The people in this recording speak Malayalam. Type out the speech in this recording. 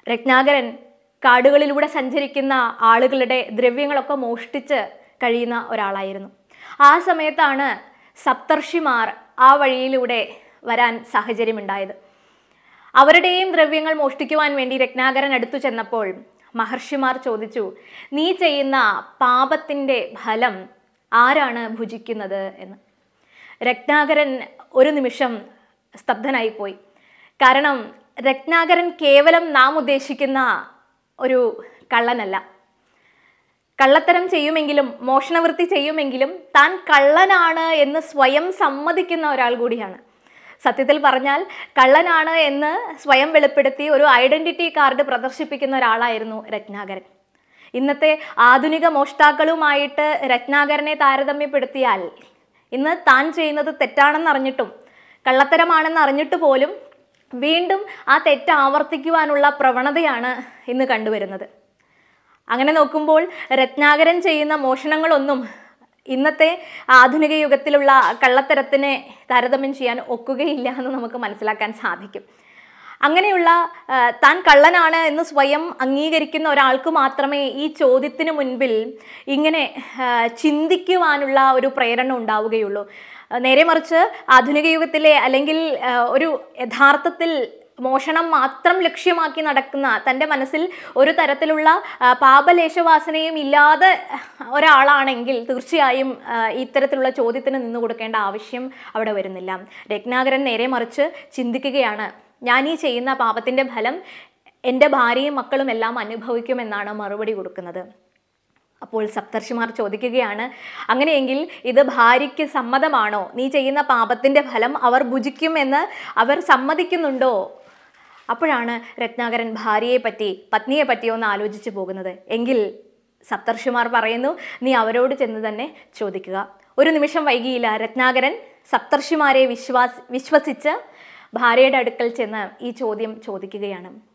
രത്നാകരൻ കാടുകളിലൂടെ സഞ്ചരിക്കുന്ന ആളുകളുടെ ദ്രവ്യങ്ങളൊക്കെ മോഷ്ടിച്ച് കഴിയുന്ന ഒരാളായിരുന്നു ആ സമയത്താണ് സപ്തർഷിമാർ ആ വഴിയിലൂടെ വരാൻ സാഹചര്യമുണ്ടായത് അവരുടെയും ദ്രവ്യങ്ങൾ മോഷ്ടിക്കുവാൻ വേണ്ടി രത്നാകരൻ അടുത്തു ചെന്നപ്പോൾ മഹർഷിമാർ ചോദിച്ചു നീ ചെയ്യുന്ന പാപത്തിൻ്റെ ഫലം ആരാണ് ഭുജിക്കുന്നത് എന്ന് രത്നാകരൻ ഒരു നിമിഷം സ്തബ്ധനായിപ്പോയി കാരണം രത്നാകരൻ കേവലം നാം ഉദ്ദേശിക്കുന്ന ഒരു കള്ളനല്ല കള്ളത്തരം ചെയ്യുമെങ്കിലും മോഷണവൃത്തി ചെയ്യുമെങ്കിലും താൻ കള്ളനാണ് എന്ന് സ്വയം സമ്മതിക്കുന്ന ഒരാൾ കൂടിയാണ് സത്യത്തിൽ പറഞ്ഞാൽ കള്ളനാണ് എന്ന് സ്വയം വെളിപ്പെടുത്തി ഒരു ഐഡന്റിറ്റി കാർഡ് പ്രദർശിപ്പിക്കുന്ന ഒരാളായിരുന്നു രത്നാകരൻ ഇന്നത്തെ ആധുനിക മോഷ്ടാക്കളുമായിട്ട് രത്നാകരനെ താരതമ്യപ്പെടുത്തിയാൽ ഇന്ന് താൻ ചെയ്യുന്നത് തെറ്റാണെന്ന് അറിഞ്ഞിട്ടും കള്ളത്തരമാണെന്ന് അറിഞ്ഞിട്ട് പോലും വീണ്ടും ആ തെറ്റ് ആവർത്തിക്കുവാനുള്ള പ്രവണതയാണ് ഇന്ന് കണ്ടുവരുന്നത് അങ്ങനെ നോക്കുമ്പോൾ രത്നാകരൻ ചെയ്യുന്ന മോഷണങ്ങളൊന്നും ഇന്നത്തെ ആധുനിക യുഗത്തിലുള്ള കള്ളത്തരത്തിനെ താരതമ്യം ചെയ്യാൻ ഒക്കുകയില്ല എന്ന് നമുക്ക് മനസ്സിലാക്കാൻ സാധിക്കും അങ്ങനെയുള്ള ആ, താൻ കള്ളനാണ് എന്ന് സ്വയം അംഗീകരിക്കുന്ന ഒരാൾക്ക് മാത്രമേ ഈ ചോദ്യത്തിന് മുൻപിൽ ഇങ്ങനെ ആ, ചിന്തിക്കുവാനുള്ള ഒരു പ്രേരണ ഉണ്ടാവുകയുള്ളൂ ആ, നേരെ മറിച്ച് ആധുനിക യുഗത്തിലെ അല്ലെങ്കിൽ ആ, ഒരു യഥാർത്ഥത്തിൽ മോഷണം മാത്രം ലക്ഷ്യമാക്കി നടക്കുന്ന തൻ്റെ മനസ്സിൽ ഒരു തരത്തിലുള്ള ആ, പാപലേശവാസനയും ഇല്ലാതെ ഒരാളാണെങ്കിൽ തീർച്ചയായും ആ, ഇത്തരത്തിലുള്ള ചോദ്യത്തിന് നിന്നു കൊടുക്കേണ്ട ആവശ്യം അവിടെ വരുന്നില്ല രത്നാകരൻ നേരെ മറിച്ച് ചിന്തിക്കുകയാണ് ഞാൻ ഈ ചെയ്യുന്ന പാപത്തിൻ്റെ ഫലം എൻ്റെ ഭാര്യയും മക്കളും എല്ലാം അനുഭവിക്കുമെന്നാണ് മറുപടി കൊടുക്കുന്നത് അപ്പോൾ സപ്തർഷിമാർ ചോദിക്കുകയാണ് അങ്ങനെയെങ്കിൽ ഇത് ഭാര്യയ്ക്ക് സമ്മതമാണോ നീ ചെയ്യുന്ന പാപത്തിൻ്റെ ഫലം അവർ ഭുജിക്കുമെന്ന് അവർ സമ്മതിക്കുന്നുണ്ടോ അപ്പോഴാണ് രത്നാകരൻ ഭാര്യയെ പറ്റി പത്നിയെ പറ്റി ഒന്ന് ആലോചിച്ചു പോകുന്നത് എങ്കിൽ സപ്തർഷിമാർ പറയുന്നു നീ അവരോട് ചെന്ന് തന്നെ ചോദിക്കുക ഒരു നിമിഷം വൈകിയില്ല രത്നാകരൻ സപ്തർഷിമാരെ വിശ്വാസ് വിശ്വസിച്ച് ഭാര്യയുടെ അടുക്കൽ ചെന്ന് ഈ ചോദ്യം ചോദിക്കുകയാണ്